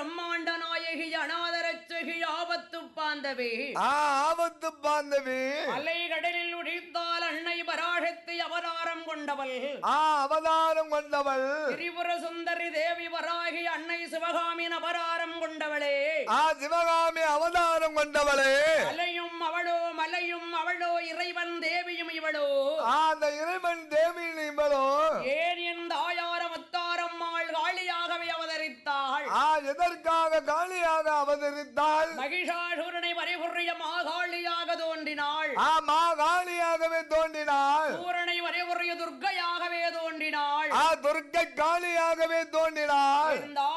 பிரம்மாண்ட நாயகி அநாதரச்சகி ஆபத்து பாந்தவே ஆ ஆபத்து பாந்தவி அலைகடலில் உழித்தால் அன்னை பராசக்தி அவதாரம் கொண்டவள் ஆ அவதாரம் கொண்டவள் திரிபுர சுந்தரி தேவி வராகி அன்னை சிவகாமியின் அபராரம் கொண்டவளே ஆ சிவகாமி அவதாரம் கொண்டவளே அலையும் அவளோ மலையும் அவளோ இறைவன் தேவியும் இவளோ ஆ அந்த இறைவன் தேவி நீங்களோ ஏன் என் தாயாரம் அத்தாரம்மாள் காளியாகவே அவதரித்தாள் ஆ எதற்காக காளியாக அவதரித்தாள் மகிஷாசுரனை வரைகுறிய மாகாளியாக தோன்றினாள் ஆ மாகாளியாகவே தோன்றினாள் சூரனை வரைகுறிய துர்க்கையாகவே தோன்றினாள் ஆ துர்க்கை காளியாகவே தோன்றினாள் என்